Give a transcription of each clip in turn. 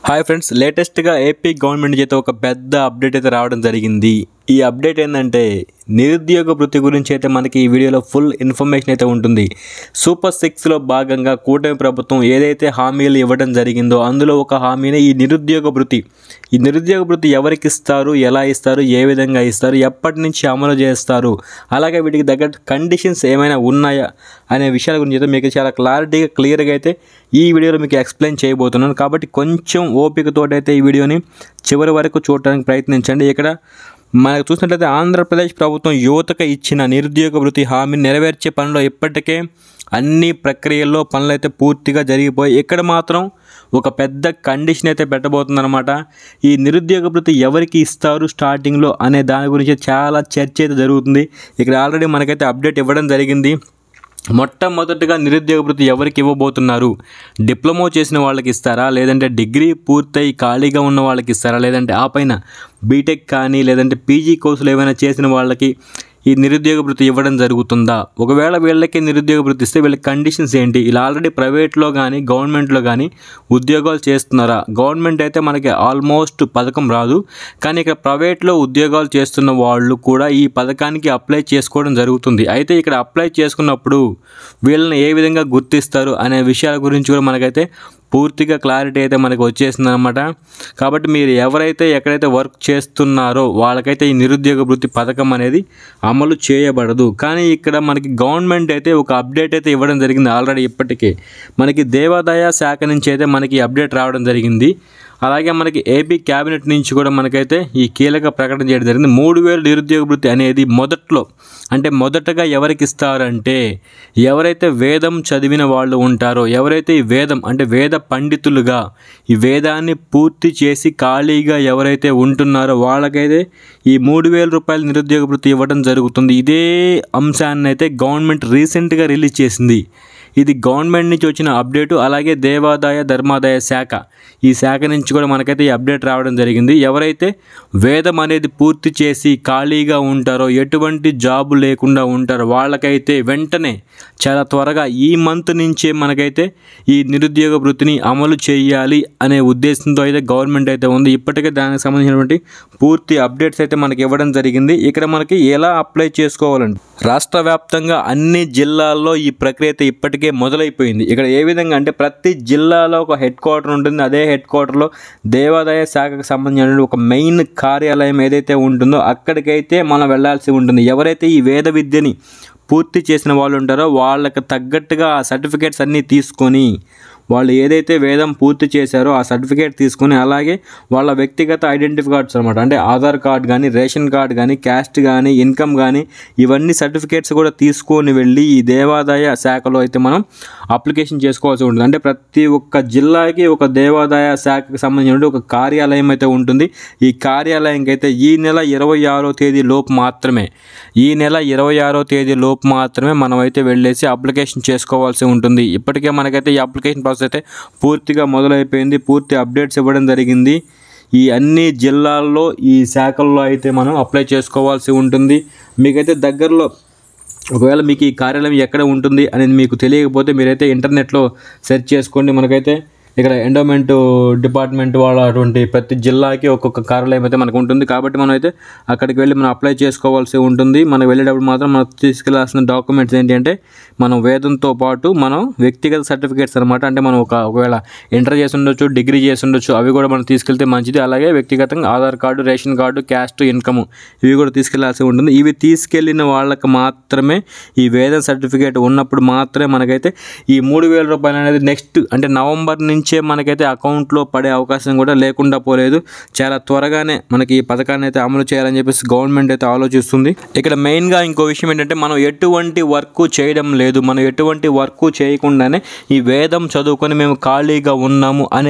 hi friends లేటెస్ట్గా AP government చేత ఒక పెద్ద అప్డేట్ అయితే రావడం జరిగింది ఈ అప్డేట్ ఏంటంటే నిరుద్యోగ వృత్తి గురించి అయితే మనకి ఈ వీడియోలో ఫుల్ ఇన్ఫర్మేషన్ అయితే ఉంటుంది సూపర్ సిక్స్లో భాగంగా కూటమి ప్రభుత్వం ఏదైతే హామీలు ఇవ్వడం జరిగిందో అందులో ఒక హామీనే ఈ నిరుద్యోగ వృత్తి ఈ నిరుద్యోగ వృత్తి ఎవరికి ఇస్తారు ఎలా ఇస్తారు ఏ విధంగా ఇస్తారు ఎప్పటి నుంచి అమలు చేస్తారు అలాగే వీటికి తగ్గట్టు కండిషన్స్ ఏమైనా ఉన్నాయా అనే విషయాల గురించి అయితే మీకు చాలా క్లారిటీగా క్లియర్గా అయితే ఈ వీడియోలో మీకు ఎక్స్ప్లెయిన్ చేయబోతున్నాను కాబట్టి కొంచెం ఓపికతోటైతే ఈ వీడియోని చివరి వరకు చూడడానికి ప్రయత్నించండి ఇక్కడ మనకు చూసినట్లయితే ఆంధ్రప్రదేశ్ ప్రభుత్వం యువతకు ఇచ్చిన నిరుద్యోగ వృత్తి హామీని నెరవేర్చే పనిలో ఇప్పటికే అన్ని ప్రక్రియల్లో పనులు అయితే పూర్తిగా జరిగిపోయి ఇక్కడ మాత్రం ఒక పెద్ద కండిషన్ అయితే పెట్టబోతుందన్నమాట ఈ నిరుద్యోగ వృత్తి ఎవరికి ఇస్తారు స్టార్టింగ్లో అనే దాని గురించి చాలా చర్చ అయితే జరుగుతుంది ఇక్కడ ఆల్రెడీ మనకైతే అప్డేట్ ఇవ్వడం జరిగింది మొట్టమొదటిగా నిరుద్యోగ వృత్తి ఎవరికి ఇవ్వబోతున్నారు డిప్లొమా చేసిన వాళ్ళకి ఇస్తారా లేదంటే డిగ్రీ పూర్తయి ఖాళీగా ఉన్న వాళ్ళకి ఇస్తారా లేదంటే ఆ పైన బీటెక్ కానీ లేదంటే పీజీ కోర్సులు ఏమైనా చేసిన వాళ్ళకి ఈ నిరుద్యోగ వృత్తి ఇవ్వడం జరుగుతుందా ఒకవేళ వీళ్ళకి నిరుద్యోగ వృత్తి ఇస్తే వీళ్ళకి కండిషన్స్ ఏంటి ఇలా ఆల్రెడీ ప్రైవేట్లో కానీ గవర్నమెంట్లో కానీ ఉద్యోగాలు చేస్తున్నారా గవర్నమెంట్ అయితే మనకి ఆల్మోస్ట్ పథకం రాదు కానీ ఇక్కడ ప్రైవేట్లో ఉద్యోగాలు చేస్తున్న వాళ్ళు కూడా ఈ పథకానికి అప్లై చేసుకోవడం జరుగుతుంది అయితే ఇక్కడ అప్లై చేసుకున్నప్పుడు వీళ్ళని ఏ విధంగా గుర్తిస్తారు అనే విషయాల గురించి కూడా మనకైతే పూర్తిగా క్లారిటీ అయితే మనకు వచ్చేసింది అనమాట కాబట్టి మీరు ఎవరైతే ఎక్కడైతే వర్క్ చేస్తున్నారో వాళ్ళకైతే ఈ నిరుద్యోగ వృత్తి పథకం అనేది అమలు చేయబడదు కానీ ఇక్కడ మనకి గవర్నమెంట్ అయితే ఒక అప్డేట్ అయితే ఇవ్వడం జరిగింది ఆల్రెడీ ఇప్పటికే మనకి దేవాదాయ శాఖ నుంచి అయితే మనకి అప్డేట్ రావడం జరిగింది అలాగే మనకి ఏపీ క్యాబినెట్ నుంచి కూడా మనకైతే ఈ కీలక ప్రకటన చేయడం జరిగింది మూడు వేలు నిరుద్యోగ వృత్తి అనేది మొదట్లో అంటే మొదటగా ఎవరికి ఇస్తారంటే ఎవరైతే వేదం చదివిన వాళ్ళు ఉంటారో ఎవరైతే ఈ వేదం అంటే వేద పండితులుగా ఈ వేదాన్ని పూర్తి చేసి ఖాళీగా ఎవరైతే ఉంటున్నారో వాళ్ళకైతే ఈ మూడు వేల రూపాయల నిరుద్యోగ వృత్తి ఇవ్వడం జరుగుతుంది ఇదే అంశాన్ని అయితే గవర్నమెంట్ రీసెంట్గా రిలీజ్ చేసింది ఇది గవర్నమెంట్ నుంచి వచ్చిన అప్డేటు అలాగే దేవాదాయ ధర్మాదాయ శాఖ ఈ శాఖ నుంచి కూడా మనకైతే ఈ అప్డేట్ రావడం జరిగింది ఎవరైతే వేదం అనేది పూర్తి చేసి ఖాళీగా ఉంటారో ఎటువంటి జాబు లేకుండా ఉంటారో వాళ్ళకైతే వెంటనే చాలా త్వరగా ఈ మంత్ నుంచే మనకైతే ఈ నిరుద్యోగ వృత్తిని అమలు చేయాలి అనే ఉద్దేశంతో అయితే గవర్నమెంట్ అయితే ఉంది ఇప్పటికే దానికి సంబంధించినటువంటి పూర్తి అప్డేట్స్ అయితే మనకి ఇవ్వడం జరిగింది ఇక్కడ మనకి ఎలా అప్లై చేసుకోవాలండి రాష్ట్ర వ్యాప్తంగా అన్ని జిల్లాల్లో ఈ ప్రక్రియ అయితే ఇప్పటికే మొదలైపోయింది ఇక్కడ ఏ విధంగా అంటే ప్రతి జిల్లాలో ఒక హెడ్ క్వార్టర్ ఉంటుంది అదే హెడ్ క్వార్టర్లో దేవాదాయ శాఖకు సంబంధించిన ఒక మెయిన్ కార్యాలయం ఏదైతే ఉంటుందో అక్కడికైతే మనం వెళ్ళాల్సి ఉంటుంది ఎవరైతే ఈ వేద విద్యని పూర్తి చేసిన వాళ్ళు ఉంటారో వాళ్ళకి తగ్గట్టుగా ఆ సర్టిఫికేట్స్ అన్నీ తీసుకొని వాళ్ళు ఏదైతే వేదం పూర్తి చేశారో ఆ సర్టిఫికేట్ తీసుకొని అలాగే వాళ్ళ వ్యక్తిగత ఐడెంటిఫై కార్డ్స్ అనమాట అంటే ఆధార్ కార్డ్ కానీ రేషన్ కార్డ్ కానీ క్యాస్ట్ కానీ ఇన్కమ్ కానీ ఇవన్నీ సర్టిఫికేట్స్ కూడా తీసుకొని వెళ్ళి ఈ దేవాదాయ శాఖలో అయితే మనం అప్లికేషన్ చేసుకోవాల్సి ఉంటుంది అంటే ప్రతి ఒక్క జిల్లాకి ఒక దేవాదాయ శాఖకు సంబంధించిన ఒక కార్యాలయం అయితే ఉంటుంది ఈ కార్యాలయంకి అయితే ఈ నెల ఇరవై ఆరో తేదీ లోపు మాత్రమే ఈ నెల ఇరవై ఆరో తేదీ లోపు మాత్రమే మనం అయితే వెళ్ళేసి అప్లికేషన్ చేసుకోవాల్సి ఉంటుంది ఇప్పటికే మనకైతే ఈ అప్లికేషన్ ప్రాసెస్ అయితే పూర్తిగా మొదలైపోయింది పూర్తి అప్డేట్స్ ఇవ్వడం జరిగింది ఈ అన్ని జిల్లాల్లో ఈ శాఖల్లో అయితే మనం అప్లై చేసుకోవాల్సి ఉంటుంది మీకైతే దగ్గరలో ఒకవేళ మీకు ఈ కార్యాలయం ఎక్కడ ఉంటుంది అనేది మీకు తెలియకపోతే మీరైతే ఇంటర్నెట్లో సెర్చ్ చేసుకోండి మనకైతే ఇక్కడ ఎండోమెంట్ డిపార్ట్మెంట్ వాళ్ళ అటువంటి ప్రతి జిల్లాకి ఒక్కొక్క కార్యాలయం అయితే మనకు ఉంటుంది కాబట్టి మనం అయితే అక్కడికి వెళ్ళి మనం అప్లై చేసుకోవాల్సి ఉంటుంది మనం వెళ్ళేటప్పుడు మాత్రం మనం తీసుకెళ్లాల్సిన డాక్యుమెంట్స్ ఏంటి అంటే మనం వేదంతో పాటు మనం వ్యక్తిగత సర్టిఫికేట్స్ అనమాట అంటే మనం ఒక ఒకవేళ ఇంటర్ చేసి ఉండొచ్చు డిగ్రీ చేసి ఉండొచ్చు అవి కూడా మనం తీసుకెళ్తే మంచిది అలాగే వ్యక్తిగతంగా Aadhaar card ration card caste income ఇవి కూడా తీసుకెళ్లాల్సి ఉంటుంది ఇవి తీసుకెళ్లిన వాళ్ళకి మాత్రమే ఈ వేదం సర్టిఫికేట్ ఉన్నప్పుడు మాత్రమే మనకైతే ఈ మూడు వేల రూపాయలు అనేది నెక్స్ట్ అంటే నవంబర్ నుంచి నుంచే మనకైతే అకౌంట్లో పడే అవకాశం కూడా లేకుండా పోలేదు చాలా త్వరగానే మనకి ఈ పథకాన్ని అయితే అమలు చేయాలని చెప్పేసి గవర్నమెంట్ అయితే ఆలోచిస్తుంది ఇక్కడ మెయిన్గా ఇంకో విషయం ఏంటంటే మనం ఎటువంటి వర్క్ చేయడం లేదు మనం ఎటువంటి వర్క్ చేయకుండానే ఈ వేదం చదువుకొని మేము ఖాళీగా ఉన్నాము అనే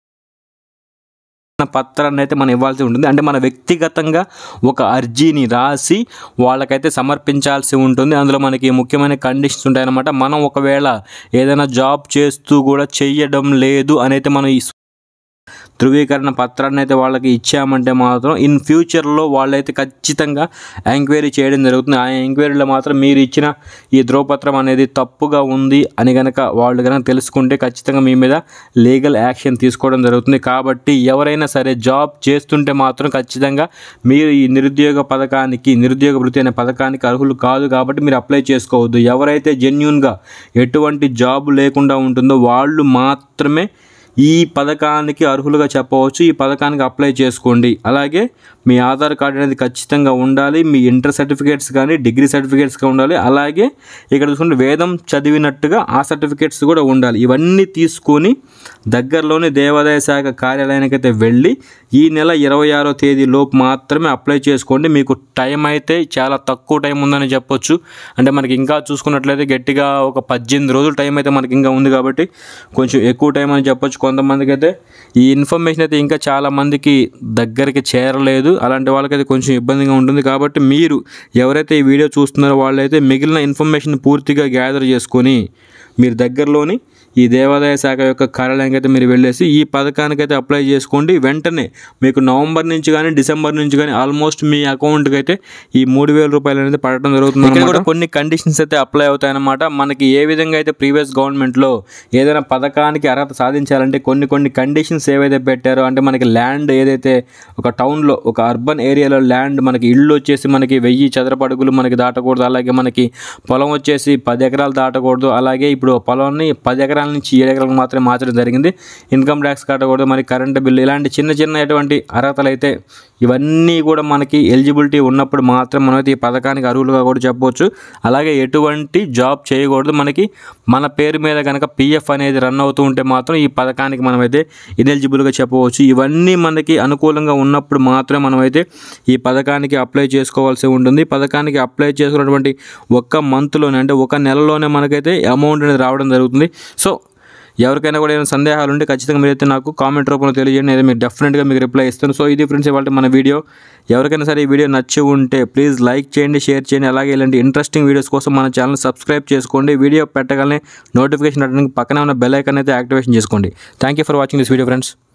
పత్రాన్ని అయితే మనం ఇవ్వాల్సి ఉంటుంది అంటే మన వ్యక్తిగతంగా ఒక అర్జీని రాసి వాళ్ళకైతే సమర్పించాల్సి ఉంటుంది అందులో మనకి ముఖ్యమైన కండిషన్స్ ఉంటాయన్నమాట మనం ఒకవేళ ఏదైనా జాబ్ చేస్తూ కూడా చెయ్యడం లేదు అని అయితే మనం ఈ ధృవీకరణ పత్రాన్ని అయితే వాళ్ళకి ఇచ్చామంటే మాత్రం ఇన్ ఫ్యూచర్లో వాళ్ళైతే ఖచ్చితంగా ఎంక్వైరీ చేయడం జరుగుతుంది ఆ ఎంక్వైరీలో మాత్రం మీరు ఇచ్చిన ఈ ధ్రువపత్రం అనేది తప్పుగా ఉంది అని కనుక వాళ్ళు కనుక తెలుసుకుంటే ఖచ్చితంగా మీ మీద లీగల్ యాక్షన్ తీసుకోవడం జరుగుతుంది కాబట్టి ఎవరైనా సరే జాబ్ చేస్తుంటే మాత్రం ఖచ్చితంగా మీరు ఈ నిరుద్యోగ పథకానికి నిరుద్యోగ వృత్తి అనే పథకానికి అర్హులు కాదు కాబట్టి మీరు అప్లై చేసుకోవద్దు ఎవరైతే జెన్యున్గా ఎటువంటి జాబ్ లేకుండా ఉంటుందో వాళ్ళు మాత్రమే ఈ పథకానికి అర్హులుగా చెప్పవచ్చు ఈ పథకానికి అప్లై చేసుకోండి అలాగే మీ ఆధార్ కార్డు అనేది ఖచ్చితంగా ఉండాలి మీ ఇంటర్ సర్టిఫికేట్స్ కానీ డిగ్రీ సర్టిఫికేట్స్ కానీ ఉండాలి అలాగే ఇక్కడ చూసుకుంటే వేదం చదివినట్టుగా ఆ సర్టిఫికేట్స్ కూడా ఉండాలి ఇవన్నీ తీసుకొని దగ్గరలోని దేవాదాయ శాఖ కార్యాలయానికి అయితే వెళ్ళి ఈ నెల ఇరవై ఆరో తేదీ లోపు మాత్రమే అప్లై చేసుకోండి మీకు టైం అయితే చాలా తక్కువ టైం ఉందని చెప్పొచ్చు అంటే మనకి ఇంకా చూసుకున్నట్లయితే గట్టిగా ఒక పద్దెనిమిది రోజుల టైం అయితే మనకి ఇంకా ఉంది కాబట్టి కొంచెం ఎక్కువ టైం అని చెప్పొచ్చు కొంతమందికి అయితే ఈ ఇన్ఫర్మేషన్ అయితే ఇంకా చాలా మందికి దగ్గరికి చేరలేదు అలాంటి వాళ్ళకైతే కొంచెం ఇబ్బందిగా ఉంటుంది కాబట్టి మీరు ఎవరైతే ఈ వీడియో చూస్తున్నారో వాళ్ళైతే మిగిలిన ఇన్ఫర్మేషన్ పూర్తిగా గ్యాదర్ చేసుకొని మీరు దగ్గరలోని ఈ దేవాదాయ శాఖ యొక్క కార్యాలయానికి అయితే మీరు వెళ్ళేసి ఈ పథకానికి అయితే అప్లై చేసుకోండి వెంటనే మీకు నవంబర్ నుంచి కానీ డిసెంబర్ నుంచి కానీ ఆల్మోస్ట్ మీ అకౌంట్కి అయితే ఈ మూడు వేల రూపాయలు అనేది పడటం జరుగుతుంది ఇక్కడ కూడా కొన్ని కండిషన్స్ అయితే అప్లై అవుతాయన్నమాట మనకి ఏ విధంగా అయితే ప్రీవియస్ గవర్నమెంట్లో ఏదైనా పథకానికి అర్హత సాధించాలంటే కొన్ని కొన్ని కండిషన్స్ ఏవైతే పెట్టారో అంటే మనకి ల్యాండ్ ఏదైతే ఒక టౌన్లో ఒక అర్బన్ ఏరియాలో ల్యాండ్ మనకి ఇళ్ళు వచ్చేసి మనకి వెయ్యి చదరపు అడుగులు మనకి దాటకూడదు అలాగే మనకి పొలం వచ్చేసి పది ఎకరాలు దాటకూడదు అలాగే ఇప్పుడు పొలాన్ని పది ఎకరాల నుంచి ఏడు ఎకరాలకు మాత్రమే మార్చడం జరిగింది ఇన్కమ్ ట్యాక్స్ కట్టకూడదు మరి కరెంట్ బిల్లు ఇలాంటి చిన్న చిన్న ఎటువంటి అర్హతలు అయితే ఇవన్నీ కూడా మనకి ఎలిజిబిలిటీ ఉన్నప్పుడు మాత్రం మనమైతే ఈ పథకానికి అర్హులుగా కూడా చెప్పవచ్చు అలాగే ఎటువంటి జాబ్ చేయకూడదు మనకి మన పేరు మీద కనుక పిఎఫ్ అనేది రన్ అవుతూ ఉంటే మాత్రం ఈ పథకానికి మనమైతే ఇనెలిజిబుల్గా చెప్పవచ్చు ఇవన్నీ మనకి అనుకూలంగా ఉన్నప్పుడు మాత్రమే మనమైతే ఈ పథకానికి అప్లై చేసుకోవాల్సి ఉంటుంది ఈ పథకానికి అప్లై చేసుకున్నటువంటి ఒక్క మంత్లోనే అంటే ఒక నెలలోనే మనకైతే అమౌంట్ అనేది రావడం జరుగుతుంది సో ఎవరికైనా కూడా ఏమైనా సందేహాలు ఉంటే ఖచ్చితంగా మీరైతే నాకు కామెంట్ రూపంలో తెలియజేయండి నేను మీకు డెఫినెట్గా మీకు రిప్లై ఇస్తాను సో ఇది ఫ్రెండ్స్ ఇవాళ మన వీడియో ఎవరికైనా సరే ఈ వీడియో నచ్చి ఉంటే ప్లీజ్ లైక్ చేయండి షేర్ చేయండి అలాగే ఇలాంటి ఇంట్రెస్టింగ్ వీడియోస్ కోసం మన ఛానల్ సబ్స్క్రైబ్ చేసుకోండి వీడియో పెట్టగానే నోటిఫికేషన్ రావడానికి పక్కనే ఉన్న బెల్ ఐకాన్ అయితే యాక్టివేషన్ చేసుకోండి thank you for watching this video friends